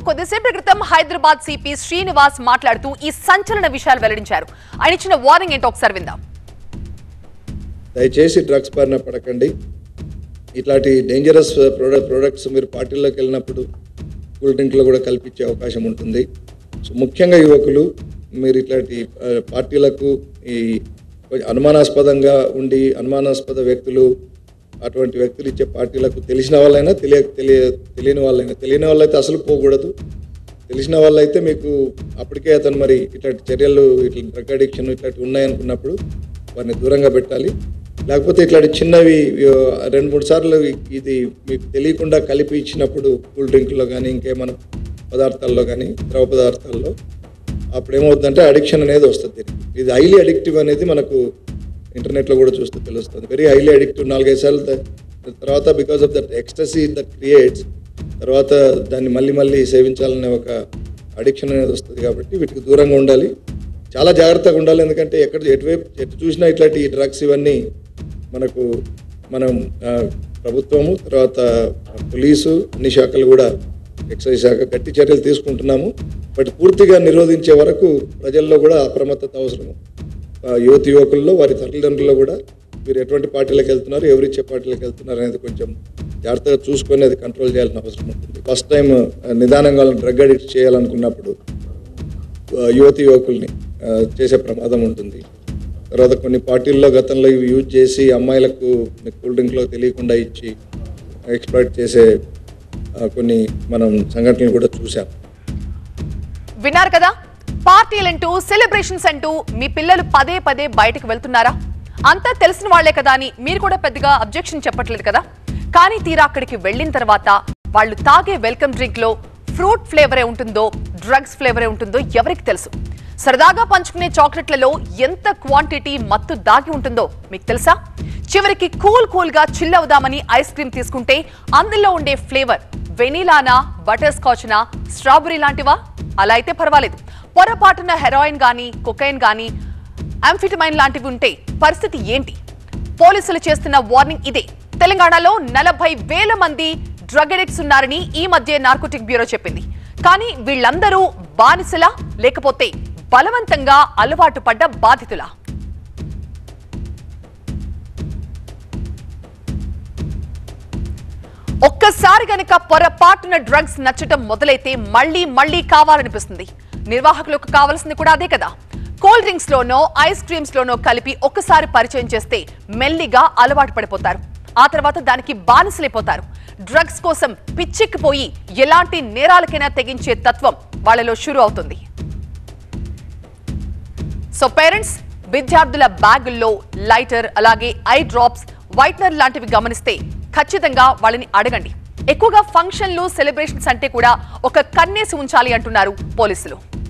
కొద్దిసేపటి క్రితం హైదరాబాద్ సిపి శ్రీనివాస్ మాట్లాడుతూ ఈ సంచలన విషయాలు వెల్లడించారు ఆయన ఇచ్చిన వార్నింగ్ ఏంటో ఒకసారి విందాం దయచేసి డ్రగ్స్ బారిన పడకండి ఇట్లాంటి డేంజరస్ ప్రోడక్ట్ ప్రోడక్ట్స్ మీరు పార్టీల్లోకి వెళ్ళినప్పుడు కూల్ డ్రింక్లో కూడా కల్పించే అవకాశం ఉంటుంది సో ముఖ్యంగా యువకులు మీరు ఇట్లాంటి ఆ, పార్టీలకు ఈ కొంచెం అనుమానాస్పదంగా ఉండి అనుమానాస్పద వ్యక్తులు అటువంటి వ్యక్తులు ఇచ్చే పార్టీలకు తెలిసిన వాళ్ళైనా తెలియ తెలియ తెలియని వాళ్ళైనా తెలియని వాళ్ళైతే అసలు పోకూడదు తెలిసిన వాళ్ళైతే మీకు అప్పటికే అతను మరి ఇట్లాంటి చర్యలు ఇట్లా డ్రగ్ అడిక్షన్ ఇట్లాంటివి ఉన్నాయనుకున్నప్పుడు వారిని దూరంగా పెట్టాలి లేకపోతే ఇట్లాంటి చిన్నవి ఆ, రెండు మూడు సార్లు ఇది మీకు తెలియకుండా కలిపి ఇచ్చినప్పుడు కూల్ డ్రింక్లో కానీ ఇంకేమైనా పదార్థాల్లో కానీ ద్రవ పదార్థాల్లో అప్పుడు ఏమవుతుందంటే అడిక్షన్ అనేది వస్తుంది దీనికి. ఇది హైలీ అడిక్టివ్ అనేది మనకు ఇంటర్నెట్లో కూడా చూస్తే తెలుస్తుంది వెరీ హైలీ అడిక్టివ్ నాలుగైదు సార్లు త- తర్వాత because of that ecstasy that creates తర్వాత దాన్ని మళ్ళీ మళ్ళీ సేవించాలనే ఒక అడిక్షన్ అనేది వస్తుంది కాబట్టి వీటికి దూరంగా ఉండాలి చాలా జాగ్రత్తగా ఉండాలి ఎందుకంటే ఎక్కడ ఎటువైపు ఎటు చూసినా ఇట్లాంటి ఈ డ్రగ్స్ ఇవన్నీ మనకు మనం ఆ, ప్రభుత్వము తర్వాత పోలీసు అన్ని శాఖలు కూడా ఎక్సైజ్ శాఖ గట్టి చర్యలు తీసుకుంటున్నాము బట్ పూర్తిగా నిరోధించే వరకు ప్రజల్లో కూడా అప్రమత్తత అవసరం ఆ, యువతి యువకుల్లో వారి తల్లిదండ్రుల్లో కూడా మీరు ఎటువంటి పార్టీలకు వెళ్తున్నారు ఎవరిచ్చే పార్టీలకు వెళ్తున్నారు అనేది కొంచెం జాగ్రత్తగా చూసుకొని అది కంట్రోల్ చేయాల్సిన అవసరం ఉంటుంది ఫస్ట్ టైం నిదానంగా వాళ్ళని డ్రగ్ అడిక్ట్ చేయాలనుకున్నప్పుడు ఆ, యువతి యువకుల్ని ఆ, చేసే ప్రమాదం ఉంటుంది తర్వాత కొన్ని పార్టీల్లో గతంలో ఇవి యూజ్ చేసి అమ్మాయిలకు కూల్ డ్రింక్లో తెలియకుండా ఇచ్చి ఎక్స్ప్లాయిట్ చేసే ఆ, కొన్ని మనం సంఘటనలు కూడా చూసాం విన్నారు కదా పార్టీలంటూ సెలబ్రేషన్స్ అంటూ మీ పిల్లలు పదే పదే బయటకు వెళ్తున్నారా అంతా తెలిసిన వాళ్లే కదా అని మీరు కూడా పెద్దగా అబ్జెక్షన్ చెప్పట్లేదు కదా కానీ తీరా అక్కడికి వెళ్ళిన తర్వాత వాళ్ళు తాగే వెల్కమ్ డ్రింక్ లో ఫ్రూట్ ఫ్లేవరే ఉంటుందో డ్రగ్స్ ఫ్లేవరే ఉంటుందో ఎవరికి తెలుసు సరదాగా పంచుకునే చాక్లెట్లలో ఎంత క్వాంటిటీ మత్తు దాగి ఉంటుందో మీకు తెలుసా చివరికి కూల్ కూల్ గా చిల్ అవుదామని ఐస్ క్రీమ్ తీసుకుంటే అందులో ఉండే ఫ్లేవర్ వెనీలానా బటర్ స్కాచ్నా స్ట్రాబెరీ లాంటివా అలా అయితే పర్వాలేదు పొరపాటున హెరాయిన్ గానీ కొకైన్ గానీ అంఫిటమైన్ లాంటివి ఉంటే పరిస్థితి ఏంటి పోలీసులు చేస్తున్న వార్నింగ్ ఇదే తెలంగాణలో నలభై వేల మంది డ్రగ్ అడిక్ట్స్ ఉన్నారని ఈ మధ్య నార్కోటిక్ బ్యూరో చెప్పింది కానీ వీళ్ళందరూ బానిసలా లేకపోతే బలవంతంగా అలవాటు పడ్డ బాధితులా ఒక్కసారి గనక పొరపాటున డ్రగ్స్ నచ్చటం మొదలైతే మళ్ళీ మళ్ళీ కావాలనిపిస్తుంది నిర్వాహకులకు కావాల్సింది కూడా అదే కదా కూల్ డ్రింక్స్ లోనో ఐస్ క్రీమ్స్ లోనో కలిపి ఒక్కసారి పరిచయం చేస్తే మెల్లిగా అలవాటు పడిపోతారు ఆ తర్వాత దానికి బానిసలైపోతారు డ్రగ్స్ కోసం పిచ్చెక్కిపోయి ఎలాంటి నేరాలకైనా తెగించే తత్వం వాళ్ళలో షురు అవుతుంది సో పేరెంట్స్ విద్యార్థుల బ్యాగుల్లో లైటర్ అలాగే ఐ డ్రాప్స్ వైట్నర్ లాంటివి గమనిస్తే ఖచ్చితంగా వాళ్ళని అడగండి ఎక్కువగా ఫంక్షన్లు సెలబ్రేషన్స్ అంటే కూడా ఒక కన్నేసి ఉంచాలి అంటున్నారు పోలీసులు